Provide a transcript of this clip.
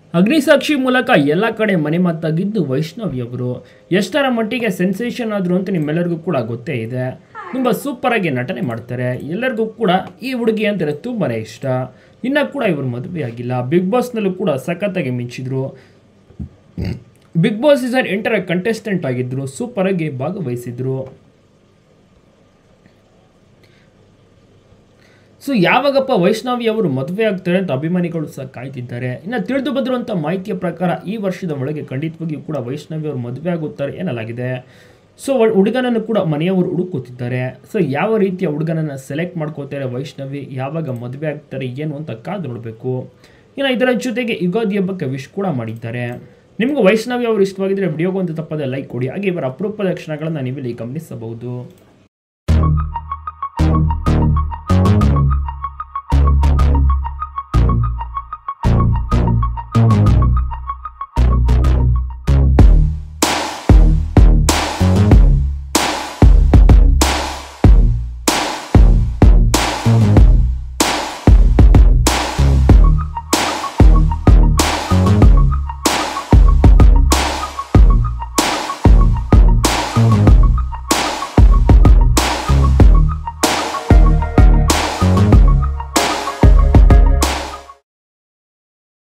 ಅಗ್ನಿಸಾಕ್ಷಿ ಮೂಲಕ ಎಲ್ಲ ಕಡೆ ಮನೆ ಮಾತಾಗಿದ್ದು ವೈಷ್ಣವಿ ಅವರು ಎಷ್ಟರ ಮಟ್ಟಿಗೆ ಸೆನ್ಸೇಷನ್ ಆದರು ಅಂತ ನಿಮ್ಮೆಲ್ಲರಿಗೂ ಕೂಡ ಗೊತ್ತೇ ಇದೆ ತುಂಬ ಸೂಪರಾಗಿ ನಟನೆ ಮಾಡ್ತಾರೆ ಎಲ್ಲರಿಗೂ ಕೂಡ ಈ ಹುಡುಗಿ ಅಂದರೆ ತುಂಬಾ ಇಷ್ಟ ಇನ್ನು ಕೂಡ ಇವರು ಮದುವೆ ಆಗಿಲ್ಲ ಬಿಗ್ ಬಾಸ್ನಲ್ಲೂ ಕೂಡ ಸಖತ್ತಾಗಿ ಮಿಂಚಿದ್ರು ಬಿಗ್ ಬಾಸ್ ಸೀಸನ್ ಎಂಟರ ಕಂಟೆಸ್ಟೆಂಟ್ ಆಗಿದ್ದರು ಸೂಪರಾಗಿ ಭಾಗವಹಿಸಿದ್ರು ಸೊ ಯಾವಾಗಪ್ಪ ವೈಷ್ಣವಿ ಅವರು ಮದುವೆ ಆಗ್ತಾರೆ ಅಂತ ಅಭಿಮಾನಿಗಳು ಸಹ ಕಾಯ್ತಿದ್ದಾರೆ ಇನ್ನು ತಿಳಿದು ಬಂದಿರುವಂಥ ಮಾಹಿತಿಯ ಪ್ರಕಾರ ಈ ವರ್ಷದ ಒಳಗೆ ಖಂಡಿತವಾಗಿಯೂ ಕೂಡ ವೈಷ್ಣವಿ ಅವರು ಮದುವೆ ಆಗುತ್ತಾರೆ ಎನ್ನಲಾಗಿದೆ ಸೊ ಹುಡುಗನನ್ನು ಕೂಡ ಮನೆಯವರು ಹುಡುಕುತ್ತಿದ್ದಾರೆ ಸೊ ಯಾವ ರೀತಿಯ ಹುಡುಗನನ್ನು ಸೆಲೆಕ್ಟ್ ಮಾಡ್ಕೋತಾರೆ ವೈಷ್ಣವಿ ಯಾವಾಗ ಮದುವೆ ಆಗ್ತಾರೆ ಏನು ಅಂತ ಕಾದು ನೋಡಬೇಕು ಇನ್ನು ಇದರ ಜೊತೆಗೆ ಯುಗಾದಿ ಹಬ್ಬಕ್ಕೆ ವಿಶ್ ಕೂಡ ಮಾಡಿದ್ದಾರೆ ನಿಮಗೂ ವೈಷ್ಣವಿ ಅವರು ಇಷ್ಟವಾಗಿದ್ದರೆ ವಿಡಿಯೋಗೊಂದು ತಪ್ಪದೆ ಲೈಕ್ ಕೊಡಿ ಹಾಗೆ ಇವರ ಅಪರೂಪದ ಕ್ಷಣಗಳನ್ನು ನೀವಿಲ್ಲಿ ಗಮನಿಸಬಹುದು